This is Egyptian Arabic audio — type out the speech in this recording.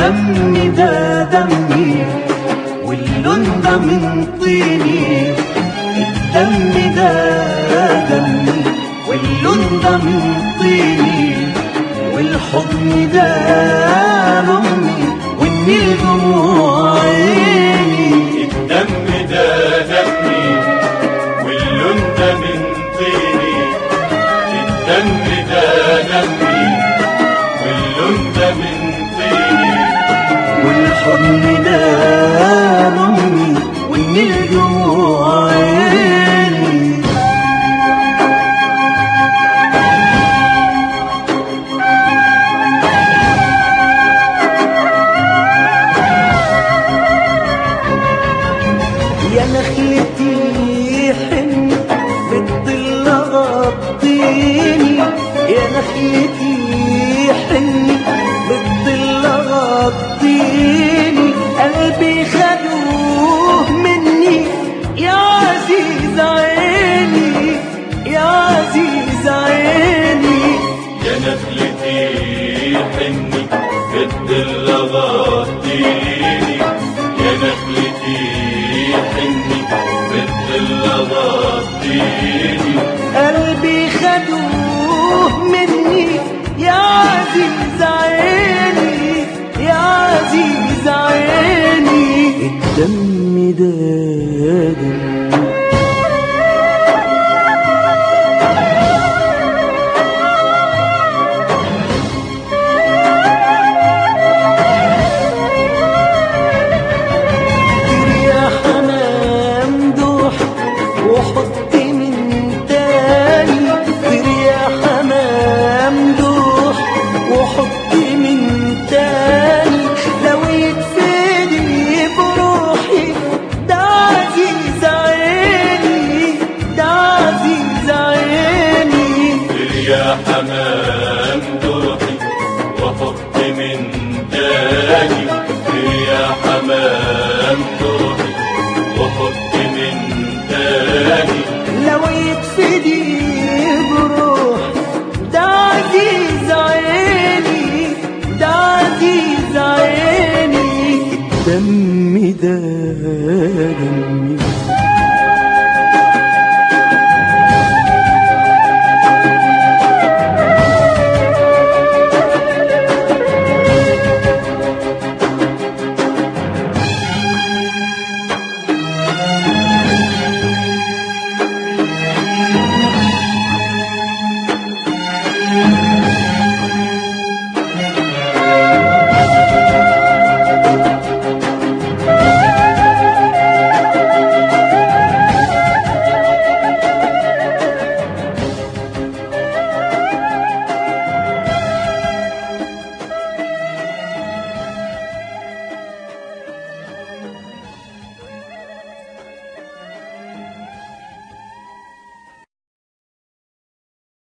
الدم ده دمي واللون ده من طيني الدم ده دمي واللون ده من طيني والحضن ده لأمي والنيل دموع عيني الدم ده دمي واللون ده من طيني الدم ده دمي واللون ده من طيني والحضن ده لأمي والنيل دموع عيني يا نخلتي حن بالظل غطيني يا نخلتي حن بالظل غطيني قلبي خدوه مني يا عزيز عيني يا عزيز عيني يا نخلتي حني بالظل غطيني يا نخلتي حني بالظل غطيني قلبي خدوه مني يا عزيز عيني يا عزيز عيني الدم ده دم طير يا حمام دوح وحط من تاني طير يا حمام دوح وحط من تاني لو يتفدي بروحي ده عزيز عيني ده عزيز عيني يا حمام دوحي وحط من تاني يا حمام دوحي وحط من تاني لو يتفدي بروح ده عزيز عيني ده عزيز عيني الدم ده دم